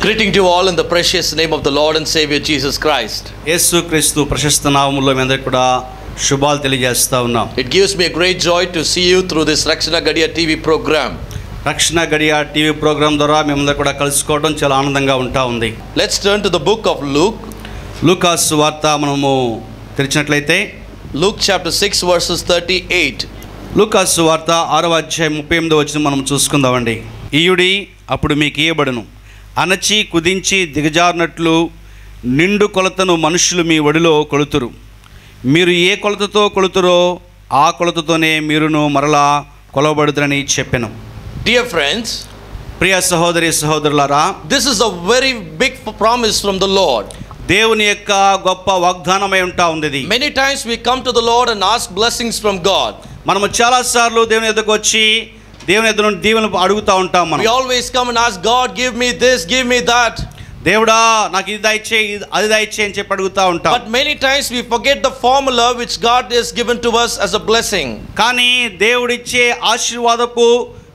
Greeting to you all in the precious name of the Lord and Savior Jesus Christ. యేసు క్రీస్తు ప్రశస్త నామములో మీ అందరికి కూడా శుభాలు తెలియజేస్తా ఉన్నాం It gives me a great joy to see you through this Rakshana Gadia TV program. రక్షణ గడియ టీవీ ప్రోగ్రాం ద్వారా మేమందరం కూడా కలుసుకోవడం చాలా ఆనందంగా ఉంటా ఉంది Let's turn to the book of Luke, లూకాస్ వార్త మనము తెరిచినట్లయితే Luke chapter 6, verses 38. లూకాస్ వార్త ఆరవ అధ్యాయం ముప్పై ఎనిమిదో వచ్చిన మనం చూసుకుందామండి ఈయుడి అప్పుడు మీకు ఇయ్యబడును అణచి కుదించి దిగజారినట్లు నిండు కొలతను మనుషులు మీ ఒడిలో కొలుతురు మీరు ఏ కొలతతో కొలుతురో ఆ కొలతతోనే మీరును మరలా కొలవబడుదురని చెప్పాను Dear friends, ప్రియ సహోదరి సహోదరులారా this is a very big promise from the Lord. దేవుని యొక్క గొప్ప వాగ్దానమై ఉంటా ఉంది ఇది Many times we come to the Lord and ask blessings from God. మనము చాలాసార్లు దేవుని ఎదుకు వచ్చి దేవుని ఎదురు దీవెనలు అడుగుతూ ఉంటాం We మనం always come and ask God, give me this, give me that. దేవుడా నాకు ఇది దయచే ఇది- అది దయచే అని చెప్పి అడుగుతూ ఉంటాం But many times we forget the formula which God has given to us as a blessing. కానీ దేవుడిచ్చే ఆశీర్వాదపు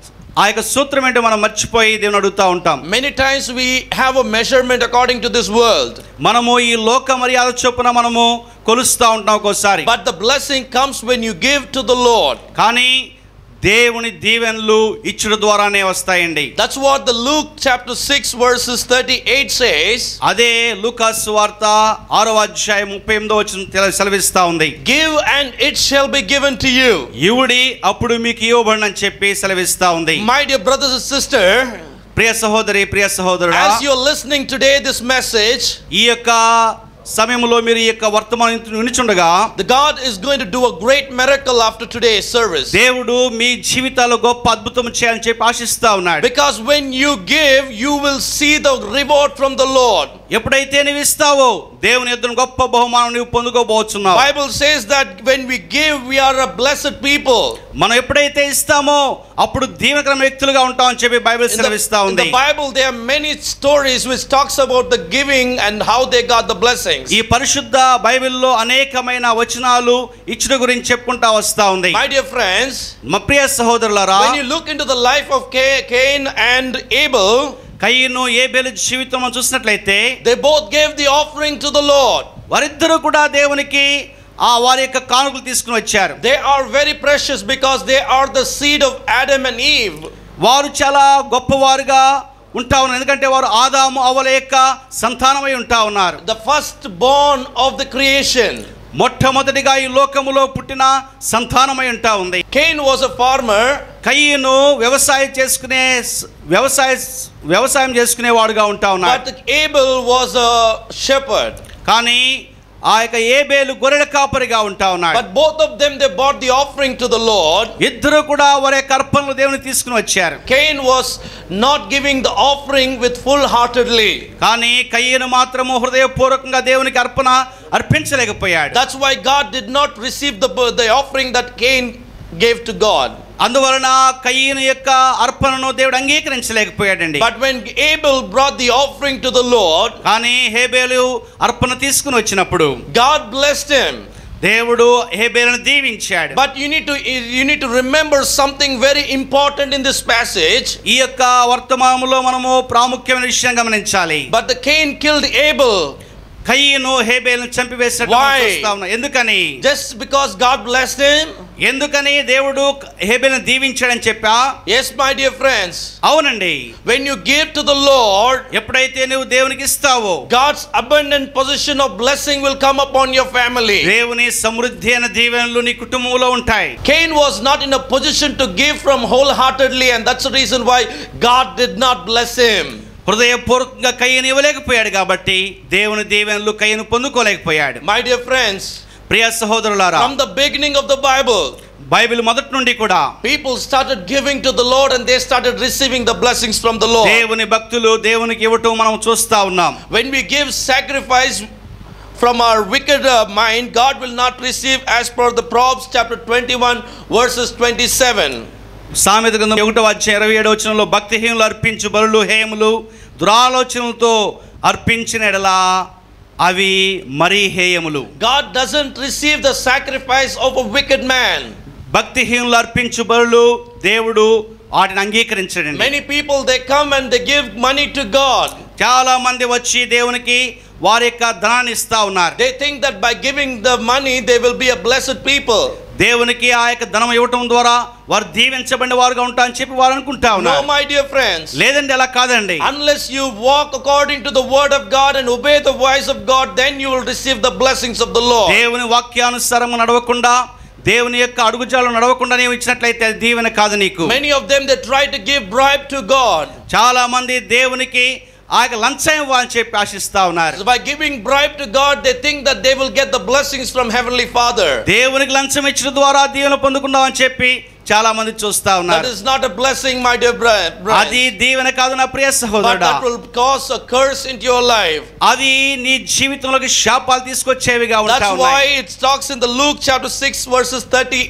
ఆ యొక్క సూత్రం ఏంటో మనం మర్చిపోయి దేవుని అడుగుతూ ఉంటాం Many times we have a measurement according to this world. మనము ఈ లోక మర్యాద చొప్పున మనము కొలుస్తూ ఉంటాం ఒక్కోసారి But the blessing comes when you give to the Lord. కానీ దేవుని దీవెనలు ఇచ్చుడు ద్వారానే వస్తాయండి That's what the Luke chapter 6 verses 38 says. అదే లూకాస్ వార్త ఆరో అధ్యాయం ముప్పై ఎనిమిదో వచ్చిన సెలవిస్తా ఉంది Give and it shall be given to you. ఇవుడి అప్పుడు మీకు ఇవ్వబడినని చెప్పి సెలవిస్తా ఉంది My dear brothers and sister, ప్రియ సహోదరి ప్రియ సహోదరుడా as you're listening today this message, ఈ యొక్క సమయంలో మీరు ఈ యొక్క వర్తమానం వినిచుండగా the God is going to do a great miracle after today's service. దేవుడు మీ జీవితాల్లో గొప్ప అద్భుతం చేయాలని చెప్పి ఆశిస్తా ఉన్నాడు Because when you give, you will see the reward from the Lord. ఎప్పుడైతే నువ్వు ఇస్తావో దేవుని ఎదురు గొప్ప బహుమానం నువ్వు పొందుకోబోతున్నావు Bible says that when we give, we are a blessed people. మనం ఎప్పుడైతే ఇస్తామో అప్పుడు దీవెనకరమైన వ్యక్తులుగా ఉంటామని చెప్పి బైబిల్ In సెలవిస్తా the, in ఉంది the Bible, there are many stories which talks about the giving and how they got the blessings. ఈ పరిశుద్ధ బైబిల్లో అనేకమైన వచనాలు ఇచ్చిన గురించి చెప్పుకుంటా వస్తా ఉంది My dear friends, మా ప్రియ సహోదరులారా when you look into the life of Ca- Cain and Abel, కయ్యను ఏబేలు జీవితం మనం చూసినట్లయితే they both gave the offering to the Lord. వారిద్దరూ కూడా దేవునికి ఆ వారి యొక్క కానుకలు తీసుకుని వచ్చారు They are very precious because they are the seed of Adam and Eve. వారు చాలా గొప్పవారుగా ఉంటా ఉన్నారు ఎందుకంటే వారు ఆదాము అవల యొక్క సంతానమై ఉంటా ఉన్నారు The firstborn of the creation. మొట్టమొదటిగా ఈ లోకములో పుట్టిన సంతానమై ఉంటా ఉంది Cain was a farmer, కయ్యను వ్యవసాయం చేసుకునే వ్యవసాయ వ్యవసాయం చేసుకునేవాడుగా ఉంటా ఉన్నాడు but Abel was a shepherd. కానీ ఆ యొక్క ఏబేలు గొర్రెల కాపరిగా ఉంటా ఉన్నాడు But both of them they brought the offering to the Lord. ఇద్దరు కూడా వారి యొక్క అర్పణలు దేవుని తీసుకుని వచ్చారు Cain was not giving the offering with full heartedly. కానీ కయ్యను మాత్రము హృదయపూర్వకంగా దేవునికి అర్పణ అర్పించలేకపోయాడు That's why God did not receive the, the offering that Cain gave to God. అందువలన కయ్యను యొక్క అర్పణను దేవుడు అంగీకరించలేకపోయాడండి But when Abel brought the offering to the Lord, కానీ హేబేలు అర్పణ తీసుకుని వచ్చినప్పుడు God blessed him. దేవుడు హేబేలును దీవించాడు But you need to you need to remember something very important in this passage. ఈ యొక్క వర్తమానంలో మనము ప్రాముఖ్యమైన విషయం గమనించాలి But the Cain killed Abel కయ్యను హేబేలును చంపివేసినట్టు మనం Why? చూస్తా ఉన్నాం. ఎందుకని just because God blessed him. ఎందుకని దేవుడు హేబేలును దీవించాడని చెప్పా Yes, my dear friends. అవునండి When you give to the Lord, ఎప్పుడైతే నువ్వు దేవునికి ఇస్తావో God's abundant position of blessing will come upon your family. దేవుని సమృద్ధి అయిన దీవెనలు నీ కుటుంబంలో ఉంటాయి Cain was not in a position to give from wholeheartedly, and that's the reason why God did not bless him. హృదయపూర్వకంగా కయ్యను ఇవ్వలేకపోయాడు కాబట్టి దేవుని దీవెనలు కయ్యను పొందుకోలేకపోయాడు My dear friends, ప్రియ సహోదరులారా from the beginning of the Bible, Bible మొదటి నుండి కూడా people started giving to the Lord and they started receiving the blessings from the Lord. దేవుని భక్తులు దేవునికి ఇవ్వటం మనం చూస్తా ఉన్నాం When we give sacrifice from our wicked uh, mind, God will not receive as per the Proverbs chapter 21, verses 27. సామెత గ్రంథం ఒకటో అధ్యాయం ఇరవై ఏడో వచనంలో భక్తిహీనులు అర్పించు బలులు హేములు దురాలోచనలతో అర్పించిన ఎడలా అవి మరీ హేయములు God doesn't receive the sacrifice of a wicked man. భక్తిహీనులు అర్పించు బలులు దేవుడు వాటిని అంగీకరించడండి Many people they come and they give money to God. చాలా మంది వచ్చి దేవునికి వారి యొక్క ధనాన్ని ఇస్తా ఉన్నారు They think that by giving the money, they will be a blessed people. దేవునికి ఆ యొక్క ధనం ఇవ్వటం ద్వారా వారు దీవించబడిన వారుగా ఉంటారని చెప్పి వారు అనుకుంటా No, ఉన్నారు my dear friends. లేదండి అలా కాదండి Unless you walk according to the word of God and obey the voice of God, then you will receive the blessings of the Lord. దేవుని వాక్యానుసారం నడవకుండా దేవుని యొక్క అడుగుజాలు నడవకుండా నీవు ఇచ్చినట్లయితే అది దీవెన కాదు నీకు Many of them they try to give bribe to God. చాలా మంది దేవునికి ఆ యొక్క లంచం ఇవ్వాలని చెప్పి ఆశిస్తా ఉన్నారు So by giving bribe to God, they think that they will get the blessings from Heavenly Father. దేవునికి లంచం ఇచ్చిన ద్వారా దీవెన పొందుకుందామని చెప్పి చాలా మంది చూస్తా That ఉన్నారు is not a blessing, my dear bro- అది bride. దీవెన కాదు నా ప్రియ But సహోదరుడా that will cause a curse into your life. అది నీ జీవితంలోకి శాపాలు తీసుకొచ్చేవిగా ఉంటా That's why ఉన్నాయి it talks in the Luke chapter 6, verses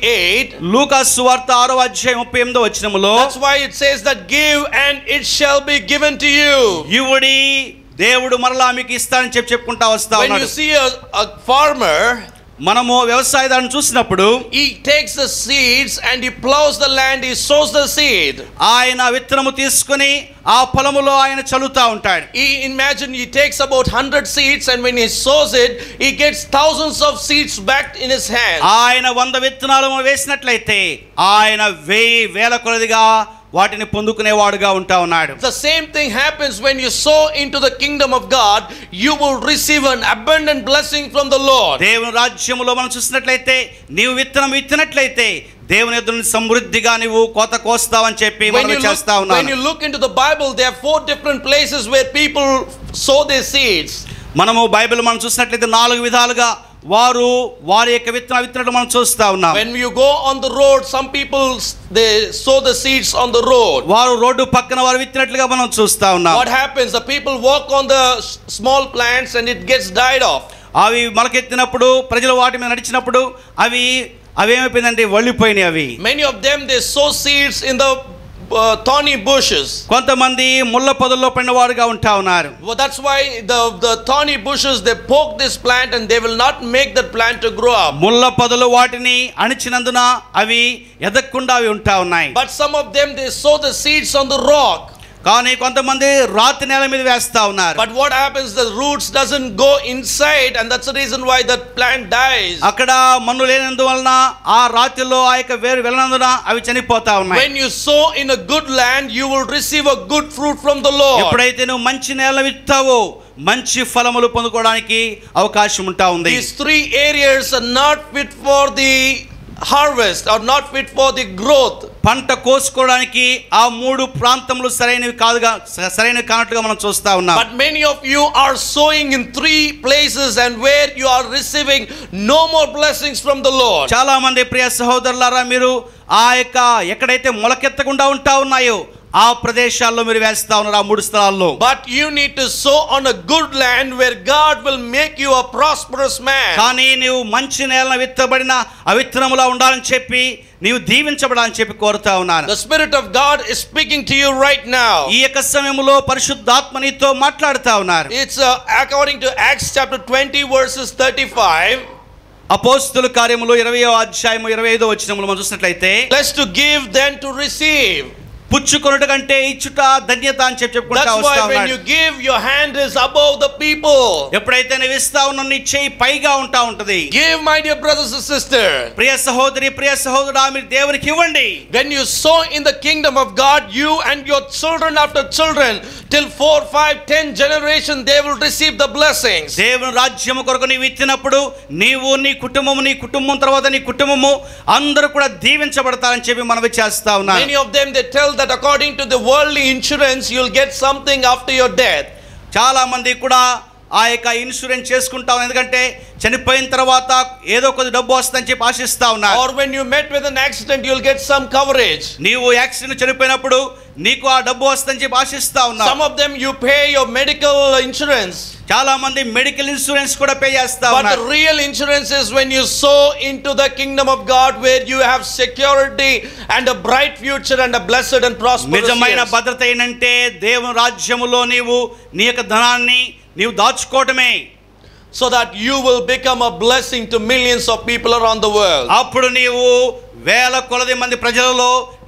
38. లూకాసు సువార్త ఆరో అధ్యాయం ముప్పై ఎనిమిదో వచనములో That's why it says that give and it shall be given to you. యువుడి దేవుడు మరలా మీకు ఇస్తానని చెప్పి చెప్పుకుంటా వస్తా When you ఉన్నాడు see a, a farmer, మనము వ్యవసాయదారుని చూసినప్పుడు he takes the seeds and he plows the land, he sows the seed. ఆయన విత్తనము తీసుకుని ఆ పొలములో ఆయన చల్లుతా ఉంటాడు He imagine he takes about 100 seeds and when he sows it, he gets thousands of seeds back in his hand. ఆయన వంద విత్తనాలు వేసినట్లయితే ఆయన వెయ్యి వేల కొలదిగా వాటిని పొందుకునేవాడుగా ఉంటా ఉన్నాడు The same thing happens when you sow into the kingdom of God, you will receive an abundant blessing from the Lord. దేవుని రాజ్యములో మనం చూసినట్లయితే నీవు విత్తనం విత్తినట్లయితే దేవుని ఎదురు సమృద్ధిగా నీవు కోత కోస్తావని చెప్పి When మనం you, చేస్తా look, when ఉన్నాను you look into the Bible, there are four different places where people sow their seeds. మనము బైబిల్ మనం చూసినట్లయితే నాలుగు విధాలుగా వారు వారి యొక్క విత్తన విత్తనట్టు మనం చూస్తా ఉన్నాం When you go on the road, some people they sow the seeds on the road. వారు రోడ్డు పక్కన వారు విత్తినట్లుగా మనం చూస్తా ఉన్నాం What happens? The people walk on the s- small plants and it gets died off. అవి మొలకెత్తినప్పుడు ప్రజలు వాటి మీద నడిచినప్పుడు అవి అవి ఏమైపోయిందంటే వళ్ళిపోయినాయి అవి Many of them they sow seeds in the uh, thorny bushes. కొంతమంది ముళ్ళ పొదల్లో పడిన వారుగా ఉంటా ఉన్నారు Well, that's why the, the thorny bushes they poke this plant and they will not make that plant to grow up. ముళ్ళ పొదలు వాటిని అణిచినందున అవి ఎదగకుండా అవి ఉంటా ఉన్నాయి But some of them they sow the seeds on the rock. కానీ కొంతమంది రాతి నేల మీద వేస్తా ఉన్నారు But what happens? The roots doesn't go inside, and that's the reason why that plant dies. అక్కడ మన్ను లేనందువలన ఆ రాతిలో ఆ యొక్క వేరు వెళ్ళనందున అవి చనిపోతా ఉన్నాయి When you sow in a good land, you will receive a good fruit from the Lord. ఎప్పుడైతే నువ్వు మంచి నేల విత్తావో మంచి ఫలములు పొందుకోవడానికి అవకాశం ఉంటా ఉంది These three areas are not fit for the harvest or not fit for the growth. పంట కోసుకోవడానికి ఆ మూడు ప్రాంతములు సరైనవి కాదుగా స- సరైనవి కానట్టుగా మనం చూస్తా ఉన్నాం But many of you are sowing in three places and where you are receiving no more blessings from the Lord. చాలా మంది ప్రియ సహోదరులారా మీరు ఆ యొక్క ఎక్కడైతే మొలకెత్తకుండా ఉంటా ఉన్నాయో ఆ ప్రదేశాల్లో మీరు వేస్తా ఉన్నారు ఆ మూడు స్థలాల్లో But you need to sow on a good land where God will make you a prosperous man. కానీ నీవు మంచి నేలను విత్తబడిన అవిత్తనములా ఉండాలని చెప్పి నీవు దీవించబడాలని చెప్పి కోరుతా ఉన్నాను The Spirit of God is speaking to you right now. ఈ యొక్క సమయంలో పరిశుద్ధాత్మ నీతో మాట్లాడుతా ఉన్నారు It's uh, according to Acts chapter 20, verses 35. అపోస్తుల కార్యములు ఇరవై అధ్యాయము ఇరవై ఐదో వచ్చినములు మనం చూసినట్లయితే Less to give than to receive. పుచ్చుకొనుట కంటే ఇచ్చుట ధన్యత అని చెప్పి చెప్పుకుంటా That's వస్తా why when ఉన్నాడు you give, your hand is above the people. ఎప్పుడైతే నువ్వు ఇస్తా ఉన్న నీ చేయి పైగా ఉంటా ఉంటది Give, my dear brothers and sisters. ప్రియ సహోదరి ప్రియ సహోదరుడా మీరు దేవునికి ఇవ్వండి When you sow in the kingdom of God, you and your children after children, till four, five, ten generations, they will receive the blessings. దేవుని రాజ్యము కొరకు నీవు ఇచ్చినప్పుడు నీవు నీ కుటుంబము నీ కుటుంబం తర్వాత నీ కుటుంబము అందరూ కూడా దీవించబడతారని చెప్పి మనవి చేస్తా ఉన్నాను Many of them they tell that according to the worldly insurance, you'll get something after your death. చాలా మంది కూడా ఆ యొక్క ఇన్సూరెన్స్ చేసుకుంటాం ఎందుకంటే చనిపోయిన తర్వాత ఏదో కొద్ది డబ్బు వస్తుందని చెప్పి ఆశిస్తా ఉన్నారు Or when you met with an accident, you'll get some coverage. నీవు యాక్సిడెంట్ చనిపోయినప్పుడు నీకు ఆ డబ్బు వస్తుందని చెప్పి ఆశిస్తా Some ఉన్నావు of them you pay your medical insurance. చాలా మంది మెడికల్ ఇన్సూరెన్స్ కూడా పే చేస్తా But the ఉన్నారు real insurance is when you sow into the kingdom of God where you have security and a bright future and a blessed and prosperous నిజమైన years. భద్రత ఏంటంటే దేవుని రాజ్యములో నీవు నీ యొక్క ధనాన్ని నీవు దాచుకోవటమే so that you will become a blessing to millions of people around the world. అప్పుడు నీవు వేల కొలది మంది ప్రజలలో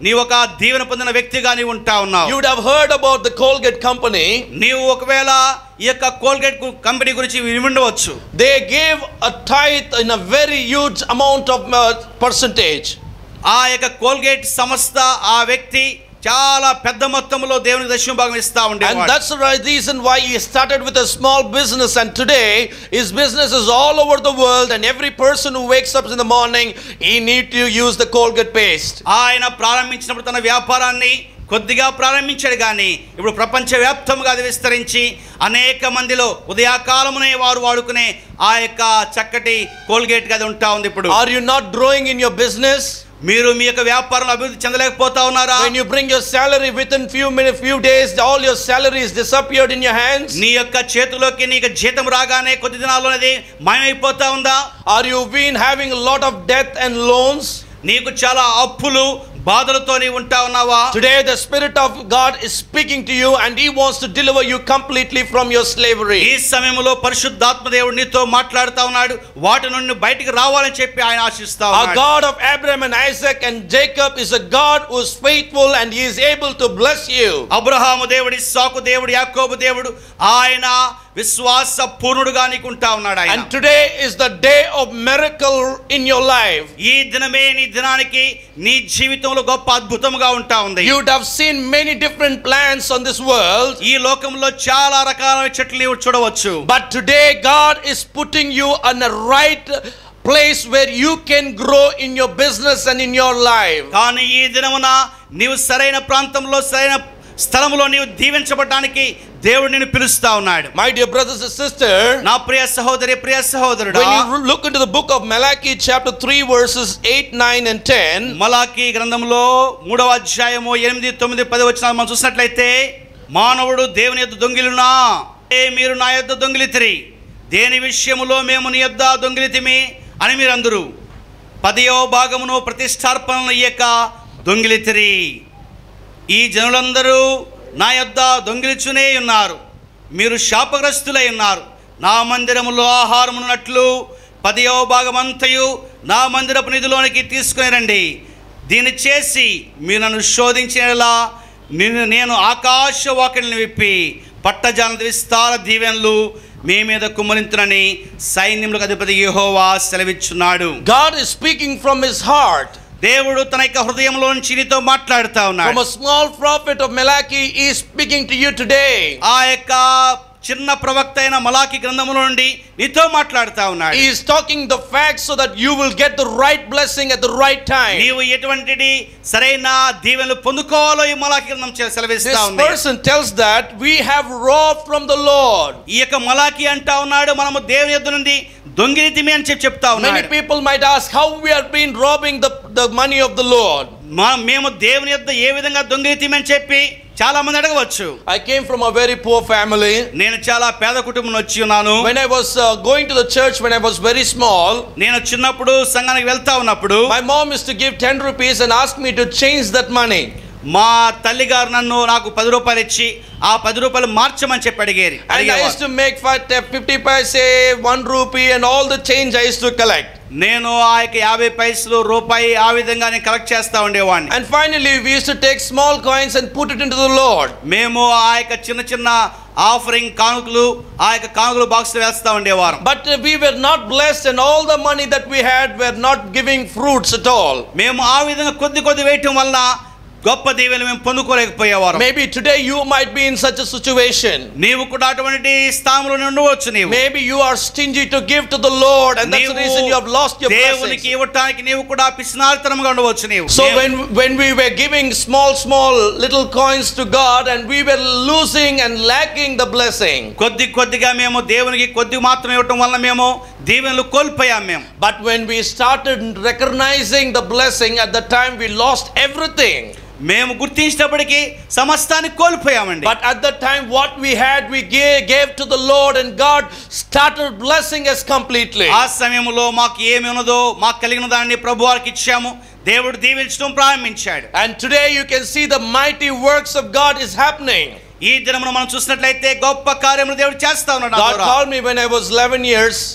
నీ ఒక దీవెన పొందిన వ్యక్తిగా నీవు ఉంటా You ఉన్నావు would have heard about the Colgate company. నీవు ఒకవేళ ఈ యొక్క కోల్గేట్ గు- కంపెనీ గురించి విని ఉండవచ్చు They gave a tithe in a very huge amount of uh, percentage. ఆ యొక్క కోల్గేట్ సంస్థ ఆ వ్యక్తి చాలా పెద్ద మొత్తంలో దేవునికి దశమ భాగం ఇస్తా And ఉండేవాడు that's the right reason why he started with a small business. And today, his business is all over the world. And every person who wakes up in the morning, he need to use the Colgate paste. ఆయన ప్రారంభించినప్పుడు తన వ్యాపారాన్ని కొద్దిగా ప్రారంభించాడు కానీ ఇప్పుడు ప్రపంచవ్యాప్తంగా అది విస్తరించి అనేక మందిలో ఉదయకాలమునే వారు వాడుకునే ఆ యొక్క చక్కటి కోల్గేట్ గది ఉంటా ఉంది ఇప్పుడు Are you not growing in your business? మీరు మీ యొక్క వ్యాపారంలో అభివృద్ధి చెందలేకపోతా ఉన్నారా When you bring your salary within few minutes, few days, all your salary is disappeared in your hands. నీ యొక్క చేతిలోకి నీకు జీతం రాగానే కొద్ది దినాల్లోనేది మాయమైపోతా ఉందా Are you been having a lot of debt and loans? నీకు చాలా అప్పులు బాధలతో నీవు ఉంటా ఉన్నావా Today, the Spirit of God is speaking to you and He wants to deliver you completely from your ఈ slavery. సమయంలో పరిశుద్ధాత్మ దేవుడు నీతో మాట్లాడుతా ఉన్నాడు వాటి నుండి బయటికి రావాలని చెప్పి ఆయన ఆశిస్తా Our ఉన్నాడు God of Abraham and Isaac and Jacob is a God who is faithful and He is able to bless you. Abraham దేవుడు ఇస్సాకు దేవుడు యాకోబు దేవుడు ఆయన విశ్వాస పూర్ణుడుగా నీకు ఉంటా ఉన్నాడు ఆయన And today is the day of miracle in your life. ఈ దినమే నీ దినానికి నీ జీవితంలో గొప్ప అద్భుతంగా ఉంటా ఉంది You would have seen many different plants on this world. ఈ లోకంలో చాలా రకాల చెట్లు నీవు చూడవచ్చు But today, God is putting you on the right place where you can grow in your business and in your life. కానీ ఈ దినమున నీవు సరైన ప్రాంతంలో సరైన స్థలంలో నీవు దీవించబడడానికి దేవుడు నిన్ను పిలుస్తా ఉన్నాడు My dear brothers and sisters, నా ప్రియ సహోదరి ప్రియ సహోదరుడా when you look into the book of Malachi, chapter 3, verses 8, 9, and 10, మలాకి గ్రంథంలో మూడవ అధ్యాయము ఎనిమిది తొమ్మిది పది వచ్చిన మనం చూసినట్లయితే మానవుడు దేవుని యొద్ద దొంగిలునా ఏ మీరు నా యొద్ద దొంగిలితిరి దేని విషయములో మేము నీ యొద్ద దొంగిలితిమి అని మీరు అందరూ పదియో భాగమును ప్రతిష్టార్పణలు ఇయ్యక దొంగిలితిరి ఈ జనులందరూ నా యొద్ద దొంగిలిచునే ఉన్నారు మీరు శాపగ్రస్తులై ఉన్నారు నా మందిరములో ఆహారమున్నట్లు పదియో భాగమంతయు నా మందిరపు నిధిలోనికి తీసుకుని రండి దీన్ని చేసి మీరు నన్ను శోధించినలా నిన్ను నేను ఆకాశ వాకిలిని విప్పి పట్టజాల విస్తార దీవెనలు మీ మీద కుమ్మరింతునని సైన్యములకు అధిపతి యెహోవా సెలవిచ్చున్నాడు God is speaking from his heart. దేవుడు తన యొక్క హృదయంలో నుంచి నీతో మాట్లాడుతా From ఉన్నాడు a small prophet of Malachi, he is speaking to you today. ఆ యొక్క చిన్న ప్రవక్త అయిన మలాకి గ్రంథములో నుండి నీతో మాట్లాడుతా ఉన్నాడు He is talking the facts so that you will get the right blessing at the right time. నీవు ఎటువంటిది సరైన దీవెనలు పొందుకోవాలో ఈ మలాకి గ్రంథం చే- This సెలవిస్తా ఉంది person tells that we have robbed from the Lord. ఈ యొక్క మలాకి అంటా ఉన్నాడు మనము దేవుని యొద్ద నుండి దొంగిలితిమి అని చెప్పి చెప్తా Many ఉన్నాడు people might ask how we have been robbing the, the money of the Lord. మా- మేము దేవుని యొద్ద ఏ విధంగా దొంగిలితిమి అని చెప్పి చాలా మంది అడగవచ్చు I came from a very poor family. నేను చాలా పేద కుటుంబం వచ్చి ఉన్నాను When I was uh, going to the church when I was very small, నేను చిన్నప్పుడు సంఘానికి వెళ్తా ఉన్నప్పుడు my mom used to give 10 rupees and ask me to change that money. మా తల్లిగారు నన్ను నాకు పది రూపాయలు ఇచ్చి ఆ పది రూపాయలు మార్చమని చెప్పి అడిగేది And I అడిగేవారు. used to make five, 50 paise, 1 rupee and all the change I used to collect. నేను ఆ యొక్క యాభై పైసలు రూపాయి ఆ విధంగా నేను కలెక్ట్ చేస్తా ఉండేవాడిని And finally, we used to take small coins and put it into the Lord. మేము ఆ యొక్క చిన్న చిన్న ఆఫరింగ్ కానుకలు ఆ యొక్క కానుకలు బాక్స్ వేస్తా ఉండేవారు But uh, we were not blessed, and all the money that we had were not giving fruits at all. మేము ఆ విధంగా కొద్ది కొద్ది వేయటం వల్ల గొప్ప దీవెలు మేము పొందుకోలేకపోయేవారు Maybe today you might be in such a situation. నీవు కూడా అటువంటి స్థానంలో ఉండవచ్చు నీవు Maybe you are stingy to give to the Lord, and that's the నీవు reason you have lost your దేవునికి blessings. ఇవ్వటానికి నీవు కూడా పిసినారితనంగా ఉండవచ్చు నీవు So నీవు- when when we were giving small small little coins to God, and we were losing and lacking the blessing. కొద్ది కొద్దిగా మేము దేవునికి కొద్ది మాత్రం ఇవ్వటం వల్ల మేము దీవెనలు కోల్పోయాం మేము But when we started recognizing the blessing, at the time we lost everything. మేము గుర్తించినప్పటికీ సమస్తాన్ని కోల్పోయామండి But at that time, what we had, we gave, gave to the Lord, and God started blessing us completely. ఆ సమయంలో మాకు ఏమి ఉన్నదో మాకు కలిగిన దాన్ని ప్రభు వారికి ఇచ్చాము దేవుడు దీవించడం ప్రారంభించాడు And today you can see the mighty works of God is happening. ఈ దినమున మనం చూసినట్లయితే గొప్ప కార్యములు దేవుడు చేస్తా ఉన్నాడు నా God ద్వారా. called me when I was 11 years.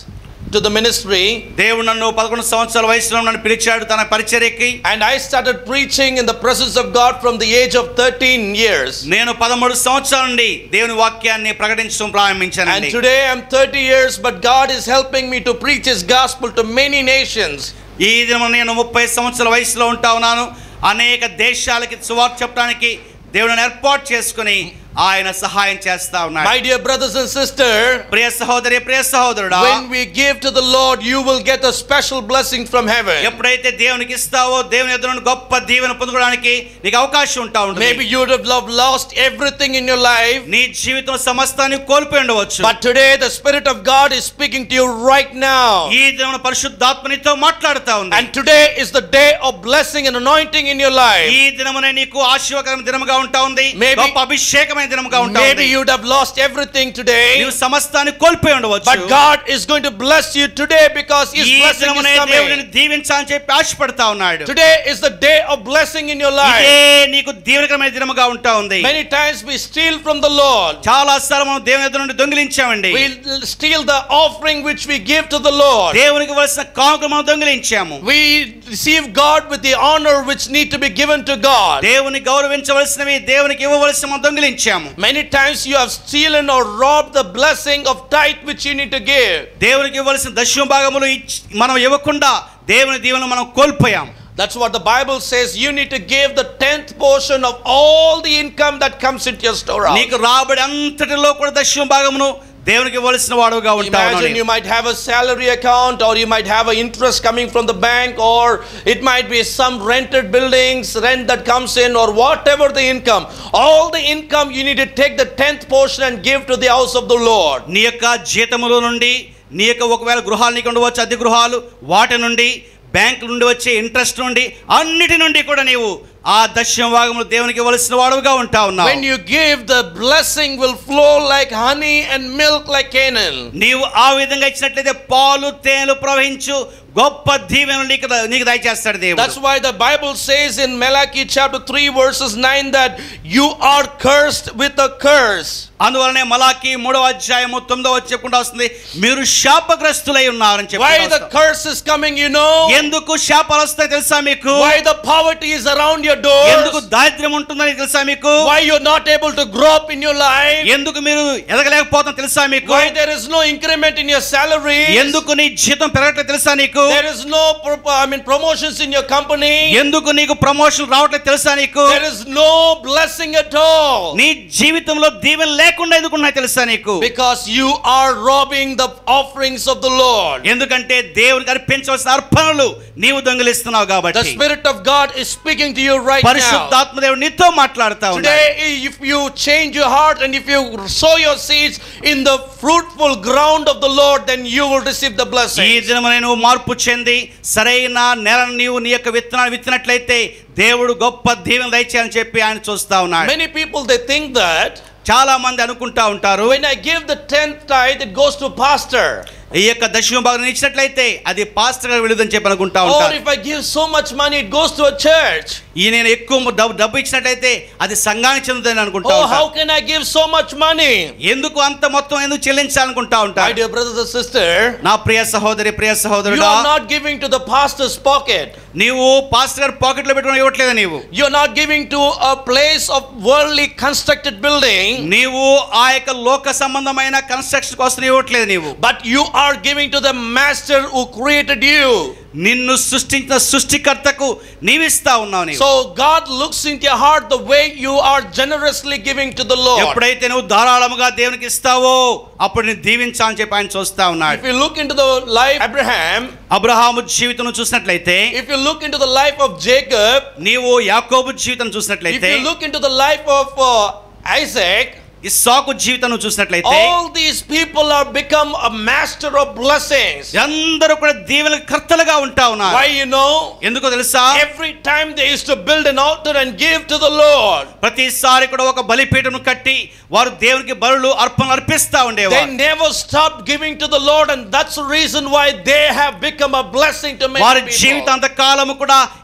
to the ministry దేవుడు నన్ను పదకొండు సంవత్సరాల వయసులో నన్ను పిలిచాడు తన పరిచర్యకి and I started preaching in the presence of God from the age of 13 years. నేను పదమూడు సంవత్సరాల నుండి దేవుని వాక్యాన్ని ప్రకటించడం And ప్రారంభించానండి today I'm 30 years, but God is helping me to preach His gospel to many nations. ఈ దినం నేను ముప్పై సంవత్సరాల వయసులో ఉంటా ఉన్నాను అనేక దేశాలకి సువార్త చెప్పడానికి దేవుడిని ఏర్పాటు చేసుకుని ఆయన సహాయం చేస్తా ఉన్నాడు My dear brothers and sisters, ప్రియ సహోదరి ప్రియ సహోదరుడా when we give to the Lord, you will get a special blessing from heaven. ఎప్పుడైతే దేవునికి ఇస్తావో దేవుని ఎదురు నుండి గొప్ప దీవెన పొందుకోవడానికి నీకు అవకాశం ఉంటా ఉంటుంది Maybe you would have loved, lost everything in your life, నీ జీవితం సమస్తాన్ని కోల్పోయి ఉండవచ్చు but today the Spirit of God is speaking to you right now. ఈ దినం పరిశుద్ధాత్మనితో మాట్లాడుతా ఉంది And today is the day of blessing and anointing in your ఈ life. దినమునే నీకు ఆశీర్వాదకరమైన దినముగా ఉంటా ఉంది Maybe- గొప్ప అభిషేకమైన దినముగా ఉంటా Maybe ఉంది you would have lost everything today, నీవు సమస్తాన్ని కోల్పోయి ఉండవచ్చు but God is going to bless you today because His ఈ blessing దినమునే is దేవుడిని coming. దీవించాలని చెప్పి ఆశపడతా ఉన్నాడు Today is the day of blessing in your ఇదే life. నీకు దీవెనకరమైన దినముగా ఉంటా ఉంది Many times we steal from the Lord. చాలా సార్లు మనం దేవుని ఎదురు నుండి దొంగిలించామండి We steal the offering which we give to the Lord. దేవునికి ఇవ్వాల్సిన కానుక మనం దొంగిలించాము We receive God with the honor which need to be given to God. దేవుని గౌరవించవలసినవి దేవునికి ఇవ్వవలసిన మనం దొంగిలించాము Many times you have stolen or robbed the blessing of tithe which you need to give. దేవునికి ఇవ్వవలసిన దశమ భాగములు ఇచ్చి- మనం ఇవ్వకుండా దేవుని దీవెన మనం కోల్పోయాం That's what the Bible says. You need to give the tenth portion of all the income that comes into your storehouse. నీకు రాబడి అంతటిలో కూడా దశమ భాగమును దేవునికి ఇవ్వవలసిన వాడుగా ఉంటావు Imagine you might have a salary account, or you might have an interest coming from the bank, or it might be some rented buildings, rent that comes in, or whatever the income. All the income you need to take the tenth portion and give to the house of the Lord. నీ యొక్క జీతములో నుండి నీ యొక్క ఒకవేళ గృహాలు నీకు ఉండవచ్చు అద్దె గృహాలు వాటి నుండి బ్యాంక్ నుండి వచ్చే ఇంట్రెస్ట్ నుండి అన్నిటి నుండి కూడా నీవు ఆ దశమ భాగములు దేవునికి ఇవ్వవలసిన వాడుగా ఉంటా ఉన్నావు When you give, the blessing will flow like honey and milk like Canaan. నీవు ఆ విధంగా ఇచ్చినట్లయితే పాలు తేనెలు ప్రవహించు గొప్ప దీవెనలు నీకు నీకు దయచేస్తాడు దేవుడు That's why the Bible says in Malachi chapter 3, verses 9, that you are cursed with a curse. అందువలనే మలాకి మూడవ అధ్యాయము తొమ్మిదవ వచ్చి చెప్పుకుంటూ వస్తుంది మీరు శాపగ్రస్తులై ఉన్నారని చెప్పి Why the curse is coming, you know? ఎందుకు శాపాలు వస్తాయి తెలుసా మీకు Why the poverty is around your ఎందుకు doors? దారిద్ర్యం ఉంటుందని తెలుసా మీకు Why you're not able to grow up in your life? ఎందుకు మీరు ఎదగలేకపోతాం తెలుసా మీకు Why there is no increment in your salary? ఎందుకు నీ జీతం పెరగట్లేదు తెలుసా నీకు There is no, pro- I mean, promotions in your company. ఎందుకు నీకు ప్రమోషన్ రావట్లేదు తెలుసా నీకు There is no blessing at all. నీ జీవితంలో దీవెన లేకుండా ఎందుకు ఉన్నాయి తెలుసా నీకు Because you are robbing the offerings of the Lord. ఎందుకంటే దేవునికి అర్పించవలసిన అర్పణలు నీవు దొంగిలిస్తున్నావు The కాబట్టి Spirit of God is speaking to you right now. పరిశుద్ధాత్మ దేవుడు నీతో మాట్లాడుతా ఉన్నాడు Today, if you change your heart and if you sow your seeds in the fruitful ground of the Lord, then you will receive the ఈ blessing. దినమున నువ్వు మార్పు చెంది సరైన నెల నీవు నీ యొక్క విత్తనాలు విత్తినట్లయితే దేవుడు గొప్ప దీవెన దయచేయాలని చెప్పి ఆయన చూస్తా ఉన్నాడు Many people they think that చాలా మంది అనుకుంటా ఉంటారు when I give the tenth tithe, it goes to pastor. ఈ యొక్క దశమ భాగం ఇచ్చినట్లయితే అది పాస్టర్ గారు వెళ్ళదని చెప్పి అనుకుంటా Or ఉంటారు if I give so much money, it goes to a church. ఈ నేను ఎక్కువ డబ్బు డబ్బు ఇచ్చినట్లయితే అది సంఘానికి చెందుతుంది అనుకుంటా Oh, ఉంటారు. how can I give so much money? ఎందుకు అంత మొత్తం ఎందుకు చెల్లించాలనుకుంటా My ఉంటారు dear brothers and sister, నా ప్రియ సహోదరి ప్రియ you సహోదరుడా are not giving to the pastor's pocket. నీవు పాస్టర్ గారు పాకెట్ లో పెట్టుకుని ఇవ్వట్లేదు నీవు You're not giving to a place of worldly constructed building. నీవు ఆ యొక్క లోక సంబంధమైన కన్స్ట్రక్షన్ కోసం ఇవ్వట్లేదు నీవు But you are giving to the master who created you. నిన్ను సృష్టించిన సృష్టికర్తకు నీవిస్తా ఉన్నావు నీవు So God looks into your heart the way you are generously giving to the Lord. ఎప్పుడైతే నువ్వు ధారాళముగా దేవునికి ఇస్తావో అప్పుడు నేను దీవించాలని చెప్పి ఆయన చూస్తా ఉన్నాడు If you look into the life of Abraham, Abraham జీవితం చూసినట్లయితే if you look into the life of Jacob, నీవు యాకోబు జీవితం if చూసినట్లయితే you look into the life of uh, Isaac, ఇస్సాకు జీవితం చూసినట్లయితే all these people are become a master of blessings. అందరూ కూడా దీవెన కర్తలుగా ఉంటా ఉన్నారు Why you know? ఎందుకో తెలుసా Every time they used to build an altar and give to the Lord, ప్రతిసారి కూడా ఒక బలిపీఠను కట్టి వారు దేవునికి బలులు అర్పణలు అర్పిస్తా they ఉండేవారు never stopped giving to the Lord, and that's the reason why they have become a blessing to వారి many people. జీవితాంత కాలము కూడా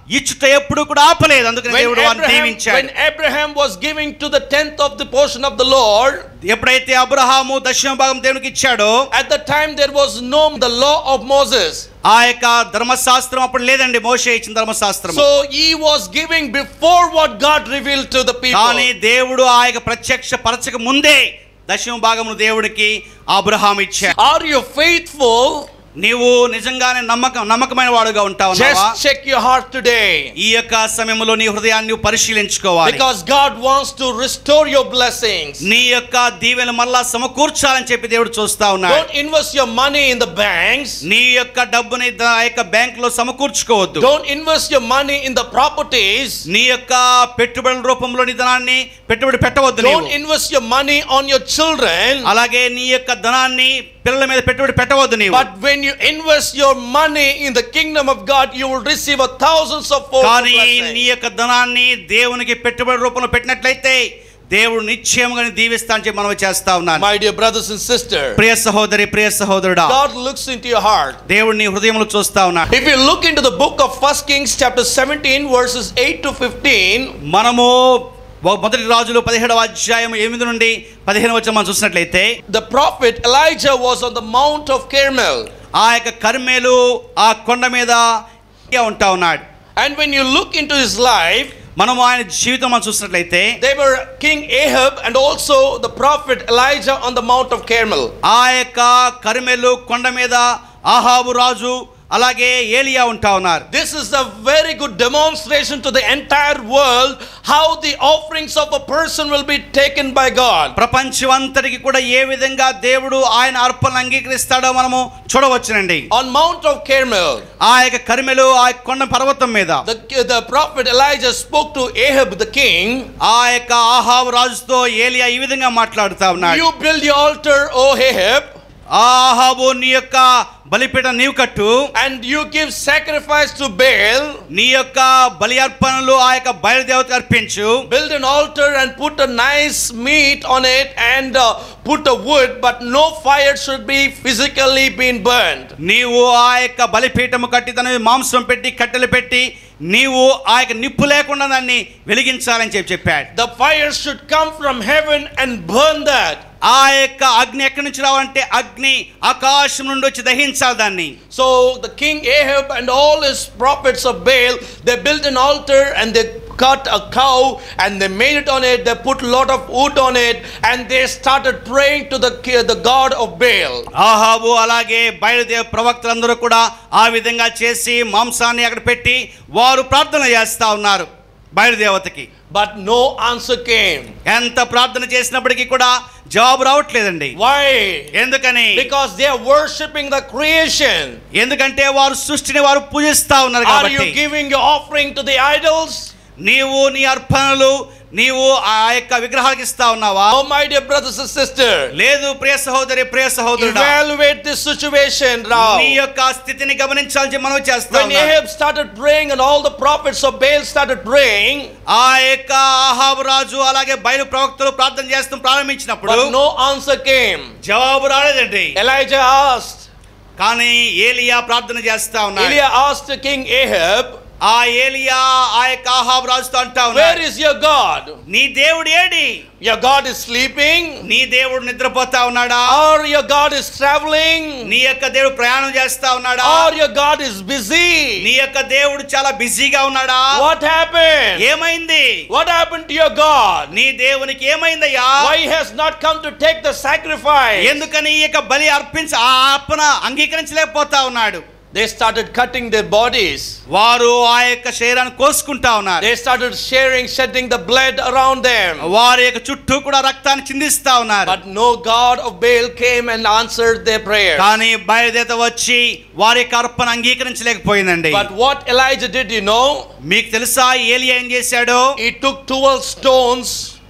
ఇచ్చుట ఎప్పుడు కూడా ఆపలేదు అందుకని When దేవుడు వారిని Abraham, దీవించాడు when Abraham was giving to the tenth of the portion of the Lord, ఎప్పుడైతే అబ్రహాము దక్షిణ భాగం దేవునికి ఇచ్చాడో at the time there was no the law of Moses. ఆ యొక్క ధర్మశాస్త్రం అప్పుడు లేదండి మోషే ఇచ్చిన ధర్మశాస్త్రం So he was giving before what God revealed to the people. కానీ దేవుడు ఆ యొక్క ప్రత్యక్ష పరచక ముందే దశమ భాగమును దేవుడికి అబ్రహాం ఇచ్చాడు Are you faithful? నీవు నిజంగానే నమ్మకం నమ్మకమైన వాడుగా ఉంటావు Just check your heart today. ఈ యొక్క సమయంలో నీ హృదయాన్ని నువ్వు పరిశీలించుకోవాలి Because God wants to restore your blessings. నీ యొక్క దీవెన మళ్ళా సమకూర్చాలని చెప్పి దేవుడు చూస్తా ఉన్నాడు Don't invest your money in the banks. నీ యొక్క డబ్బుని ద- ఆ యొక్క బ్యాంక్ లో సమకూర్చుకోవద్దు Don't invest your money in the properties. నీ యొక్క పెట్టుబడుల రూపంలో నీ ధనాన్ని పెట్టుబడి పెట్టవద్దు Don't నీవు invest your money on your children. అలాగే నీ యొక్క ధనాన్ని పిల్లల మీద పెట్టుబడి పెట్టవద్దు నీవు But when you invest your money in the kingdom of God, you will receive a thousands of fold కానీ నీ blessings. యొక్క ధనాన్ని దేవునికి పెట్టుబడి రూపంలో పెట్టినట్లయితే దేవుడు నిశ్చయముగా దీవిస్తా అని చెప్పి మనం చేస్తా ఉన్నాను My dear brothers and sisters, ప్రియ సహోదరి ప్రియ సహోదరుడా God looks into your heart. దేవుడు నీ హృదయంలో చూస్తా ఉన్నాడు If you look into the book of First Kings, chapter 17, verses 8 to 15, మనము మొ- మొదటి రాజులు పదిహేడవ అధ్యాయం ఎనిమిది నుండి పదిహేను వచ్చి మనం చూసినట్లయితే the prophet Elijah was on the Mount of Carmel. ఆ యొక్క కర్మేలు ఆ కొండ మీద ఉంటా ఉన్నాడు And when you look into his life, మనము ఆయన జీవితం మనం చూసినట్లయితే they were King Ahab and also the prophet Elijah on the Mount of Carmel. ఆ యొక్క కర్మేలు కొండ మీద ఆహాబు రాజు అలాగే ఏలియా ఉంటా ఉన్నారు This is a very good demonstration to the entire world how the offerings of a person will be taken by God. ప్రపంచమంతటికి కూడా ఏ విధంగా దేవుడు ఆయన అర్పణలు అంగీకరిస్తాడో మనము చూడవచ్చునండి On Mount of Carmel, ఆ యొక్క కరిమెలు ఆ యొక్క కొండ పర్వతం మీద the, the prophet Elijah spoke to Ahab the king. ఆ యొక్క ఆహాబు రాజుతో ఏలియా ఈ విధంగా మాట్లాడుతా ఉన్నాడు You build the altar, O Ahab, ఆ ఆహాబు నీ యొక్క బలిపీఠ నీవు కట్టు and you give sacrifice to Baal. నీ యొక్క బలి అర్పణలు ఆ యొక్క బయలుదేవతకు అర్పించు Build an altar and put a nice meat on it and uh, put a wood, but no fire should be physically being burned. నీవు ఆ యొక్క బలిపీఠము కట్టి దాని మీద మాంసం పెట్టి కట్టెలు పెట్టి నీవు ఆ యొక్క నిప్పు లేకుండా దాన్ని వెలిగించాలని చెప్పి చెప్పాడు The fire should come from heaven and burn that. ఆ యొక్క అగ్ని ఎక్కడి నుంచి రావాలంటే అగ్ని ఆకాశం నుండి వచ్చి దహించాలి దాన్ని So the king Ahab and all his prophets of Baal, they built an altar and they cut a cow and they made it on it. They put a lot of wood on it and they started praying to the ki- the god of Baal. ఆహాబు అలాగే బయలుదేవ ప్రవక్తలందరూ కూడా ఆ విధంగా చేసి మాంసాన్ని అక్కడ పెట్టి వారు ప్రార్థన చేస్తా ఉన్నారు బయలుదేవతకి But no answer came. ఎంత ప్రార్థన చేసినప్పటికీ కూడా జవాబు రావట్లేదండి Why? ఎందుకని Because they are worshipping the creation. ఎందుకంటే వారు సృష్టిని వారు పూజిస్తా ఉన్నారు Are కాబట్టి you giving your offering to the idols? నీవు నీ అర్పణలు నీవు ఆ యొక్క విగ్రహాలకు ఇస్తా ఉన్నావా Oh, my dear brothers and sisters, లేదు ప్రియ సహోదరి ప్రియ సహోదరుడా evaluate this situation now. నీ యొక్క స్థితిని గమనించాలని చెప్పి మనం చేస్తా When ఉన్నాం. Ahab started praying and all the prophets of Baal started praying, ఆ యొక్క ఆహాబు రాజు అలాగే బయలు ప్రవక్తలు ప్రార్థన చేస్తూ ప్రారంభించినప్పుడు but no answer came. జవాబు రాలేదండి Elijah asked, కానీ ఏలియా ప్రార్థన చేస్తా ఉన్నాడు Elijah asked King Ahab, ఆ ఏలియా ఆ యొక్క ఆహాబు రాజుతో అంటా Where ఉన్నాడు is your God? నీ దేవుడు ఏడి Your God is sleeping? నీ దేవుడు నిద్రపోతా ఉన్నాడా Or your God is traveling? నీ యొక్క దేవుడు ప్రయాణం చేస్తా ఉన్నాడా Or your God is busy? నీ యొక్క దేవుడు చాలా బిజీగా ఉన్నాడా What happened? ఏమైంది What happened to your God? నీ దేవునికి ఏమైందయ్యా Why he has not come to take the sacrifice? ఎందుకని ఈ యొక్క బలి అర్పించ ఆ అర్పణ అంగీకరించలేకపోతా ఉన్నాడు They started cutting their bodies. వారు ఆ యొక్క శరీరాన్ని కోసుకుంటా ఉన్నారు They started sharing, shedding the blood around them. వారి యొక్క చుట్టూ కూడా రక్తాన్ని చిందిస్తా ఉన్నారు But no God of Baal came and answered their prayer. కానీ బయలుదేత వచ్చి వారి యొక్క అర్పణ అంగీకరించలేకపోయిందండి But what Elijah did, you know? మీకు తెలుసా ఏలియా ఏం చేశాడు He took 12 stones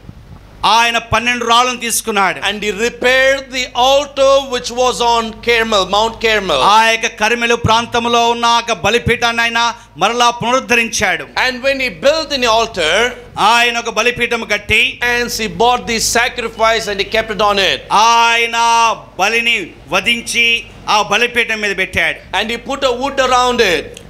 ఆయన పన్నెండు రాళ్ళను తీసుకున్నాడు and he repaired the altar which was on Carmel, Mount Carmel. ఆ యొక్క కరిమెలు ప్రాంతంలో ఉన్న ఆ యొక్క బలిపీఠాన్ని ఆయన మరలా పునరుద్ధరించాడు And when he built an altar, ఆయన ఒక బలిపీఠం కట్టి and he bought the sacrifice and he kept it on it. ఆయన బలిని వధించి ఆ బలిపీఠం మీద పెట్టాడు And he put a wood around it.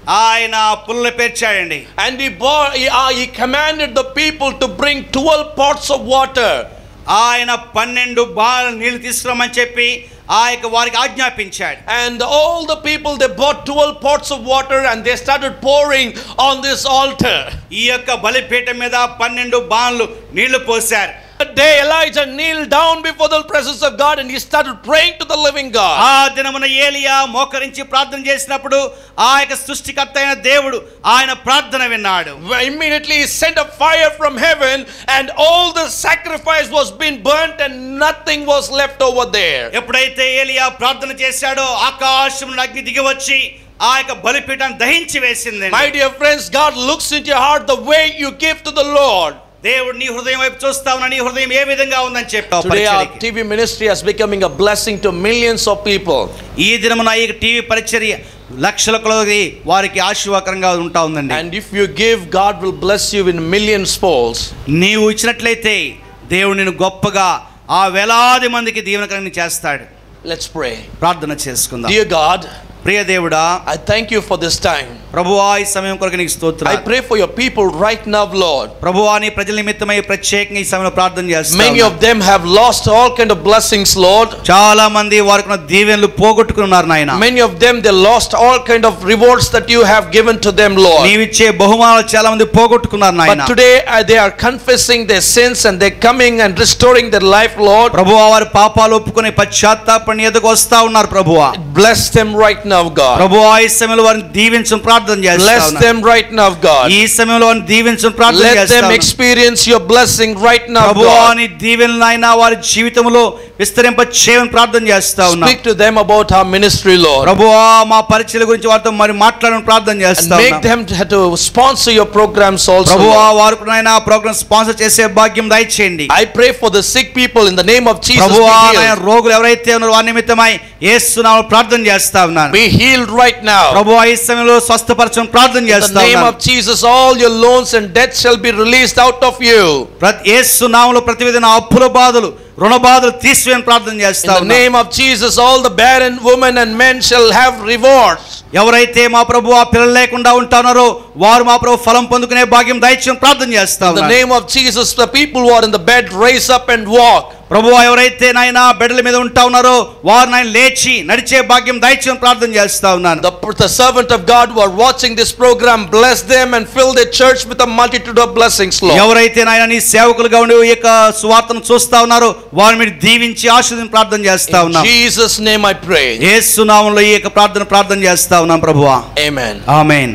ఆయన పుల్ల పేర్చాడండి And he, bought, he, uh, he commanded the people to bring 12 pots of water. ఆయన పన్నెండు బాల నీళ్లు తీసుకురమ్మని చెప్పి ఆ యొక్క వారికి ఆజ్ఞాపించాడు And all the people, they bought 12 pots of water and they started pouring on this altar. ఈ యొక్క బలిపీఠం మీద పన్నెండు బాన్లు నీళ్లు పోశారు That day Elijah kneeled down before the presence of God and he started praying to the living God. ఆ దినమున ఏలియా మోకరించి ప్రార్థన చేసినప్పుడు ఆ యొక్క సృష్టికర్త అయిన దేవుడు ఆయన ప్రార్థన విన్నాడు Where Immediately he sent a fire from heaven and all the sacrifice was being burnt and nothing was left over there. ఎప్పుడైతే ఏలియా ప్రార్థన చేశాడో ఆకాశం నుండి అగ్ని దిగి వచ్చి ఆ యొక్క బలిపీఠాన్ని దహించి వేసింది My dear friends, God looks into your heart the way you give to the Lord. దేవుడు నీ హృదయం వైపు చూస్తా ఉన్నా నీ హృదయం ఏ విధంగా ఉందని చెప్పావు Today our పరిచర్యకి. TV ministry is becoming a blessing to millions of people. ఈ దినమున ఈ టీవీ పరిచర్య లక్షల కొలది వారికి ఆశీర్వాకరంగా ఉంటా ఉందండి And if you give, God will bless you in millions folds. నీవు ఇచ్చినట్లయితే దేవుడు నిన్ను గొప్పగా ఆ వేలాది మందికి దీవెనకరంగా చేస్తాడు Let's pray. ప్రార్థన చేసుకుందాం Dear God, ప్రియ దేవుడా I thank you for this time. ప్రభువా ఈ సమయం కొరకు నీకు I స్తోత్రం pray for your people right now, Lord. ప్రభువా నీ ప్రజల నిమిత్తమై ప్రత్యేకంగా ఈ సమయంలో ప్రార్థన Many చేస్తాను of them have lost all kind of blessings, Lord. చాలా మంది వారికి ఉన్న దీవెనలు పోగొట్టుకున్నారు నాయన Many of them they lost all kind of rewards that you have given to them, Lord. నీవిచ్చే బహుమానాలు చాలా మంది పోగొట్టుకున్నారు నాయన But today uh, they are confessing their sins and they're coming and restoring their life, Lord. ప్రభువా వారి పాపాలు ఒప్పుకొని పశ్చాత్తాపని ఎదుగు వస్తా ఉన్నారు ప్రభువా Bless them right now, God. ప్రభువా ఈ సమయంలో వారిని దీవించడం ప్రార్థన చేస్తా Bless ఉన్నాను. them right now, God. ఈ సమయంలో వారిని దీవించడం ప్రార్థన Let చేస్తా them ఉన్నాను. experience your blessing right now, ప్రభువా God. నీ దీవెనలు ఆయన వారి జీవితంలో విస్తరింప చేయమని ప్రార్థన చేస్తా ఉన్నా Speak to them about our ministry, Lord. ప్రభువా మా పరిచయల గురించి వారితో మరి మాట్లాడమని ప్రార్థన And చేస్తా make ఉన్నా them to- to sponsor your programs also. ప్రభువా Lord. వారు కూడా నాయన ప్రోగ్రామ్ స్పాన్సర్ చేసే భాగ్యం దయచేయండి I pray for the sick people in the name of Jesus. ప్రభువా Be నాయన healed. రోగులు ఎవరైతే ఉన్నారో వారి నిమిత్తమై యేసునామములో ప్రార్థన చేస్తా ఉన్నాను Be healed right now. ప్రభువా ఈ సమయంలో స్వస్థపరచడం ప్రార్థన In the చేస్తా name ఉన్నాను of Jesus, all your loans and debts shall be released out of you. ప్రతి యేసునామములో ప్రతి విధమైన అప్పుల బాధలు రుణ బాధలు తీసివేయని ప్రార్థన In చేస్తా the ఉన్నాను name of Jesus, all the barren women and men shall have rewards. ఎవరైతే మా ప్రభు ఆ పిల్లలు లేకుండా ఉంటున్నారో వారు మా ప్రభు ఫలం పొందుకునే భాగ్యం దయచేయని ప్రార్థన చేస్తా In the ఉన్నాను name of Jesus, the people who are in the bed raise up and walk. ప్రభు ఎవరైతే నాయన బెడల మీద ఉంటా ఉన్నారో వారు నాయన లేచి నడిచే భాగ్యం దయచేయని ప్రార్థన చేస్తా ఉన్నాను The, the servant of God who are watching this program, bless them and fill their church with a multitude of blessings, Lord. ఎవరైతే నాయన నీ సేవకులుగా ఉండి ఈ యొక్క సువార్తను చూస్తా ఉన్నారో వారిని మీరు దీవించి ఆశీర్వదించి ప్రార్థన చేస్తా In ఉన్నాం Jesus' name I pray. ఏసునామంలో ఈ యొక్క ప్రార్థన ప్రార్థన చేస్తా ఉన్నాం ప్రభువా Amen. ఆమెన్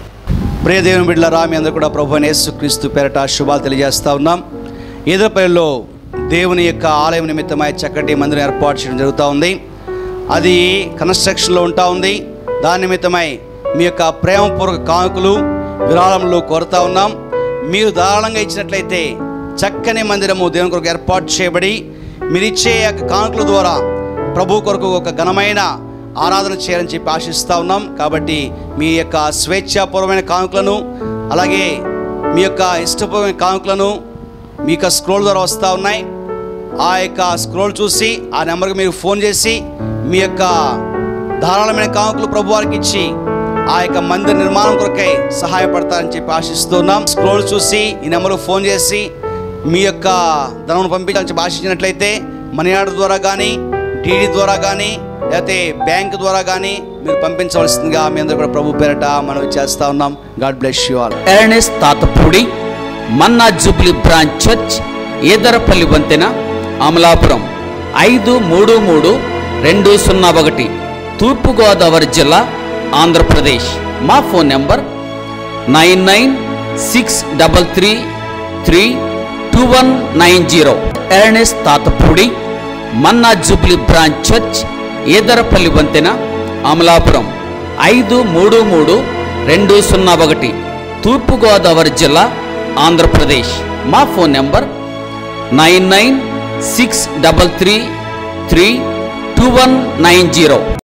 ప్రియ దేవుని బిడ్డలారా మీ అందరూ కూడా ప్రభు అయిన యేసుక్రీస్తు పేరట శుభాలు తెలియజేస్తా ఉన్నాం ఈదరపల్లిలో దేవుని యొక్క ఆలయం నిమిత్తమై చక్కటి మందిరం ఏర్పాటు చేయడం జరుగుతూ ఉంది అది కన్స్ట్రక్షన్లో ఉంటా ఉంది దాని నిమిత్తమై మీ యొక్క ప్రేమపూర్వక కానుకలు విరాళములు కోరుతా ఉన్నాం మీరు ధారాళంగా ఇచ్చినట్లయితే చక్కని మందిరము దేవుని కొరకు ఏర్పాటు చేయబడి మీరు ఇచ్చే యొక్క కానుకల ద్వారా ప్రభు కొరకు ఒక ఘనమైన ఆరాధన చేయాలని చెప్పి ఆశిస్తూ ఉన్నాం కాబట్టి మీ యొక్క స్వేచ్ఛాపూర్వమైన కానుకలను అలాగే మీ యొక్క ఇష్టపూర్వమైన కానుకలను మీ యొక్క స్క్రోల్ ద్వారా వస్తూ ఉన్నాయి ఆ యొక్క స్క్రోల్ చూసి ఆ నెంబర్కి మీరు ఫోన్ చేసి మీ యొక్క ధారాళమైన కానుకలు ప్రభు వారికి ఇచ్చి ఆ యొక్క మందిర నిర్మాణం కొరకై సహాయపడతారని చెప్పి ఆశిస్తున్నాం స్క్రోల్ చూసి ఈ నెంబర్కి ఫోన్ చేసి మీ యొక్క ధనం పంపించాలని చెప్పి ఆశించినట్లయితే మనీ ఆర్డర్ ద్వారా కానీ డీడీ ద్వారా కానీ లేకపోతే బ్యాంక్ ద్వారా కానీ మీరు పంపించవలసిందిగా మీ అందరూ కూడా ప్రభు పేరట మనం చేస్తా ఉన్నాం God bless you all Ernest Tatapudi Manna Jubilee branch church Edarapalli వంతెన అమలాపురం ఐదు మూడు మూడు రెండు సున్నా ఒకటి తూర్పుగోదావరి జిల్లా ఆంధ్రప్రదేశ్ మా phone number nine nine six double three three two one nine zero Ernest Tatapudi Manna Jubilee branch church Edarapalli వంతెన అమలాపురం ఐదు మూడు మూడు రెండు సున్నా ఒకటి తూర్పుగోదావరి జిల్లా ఆంధ్రప్రదేశ్ మా phone number nine nine six double three three two one nine zero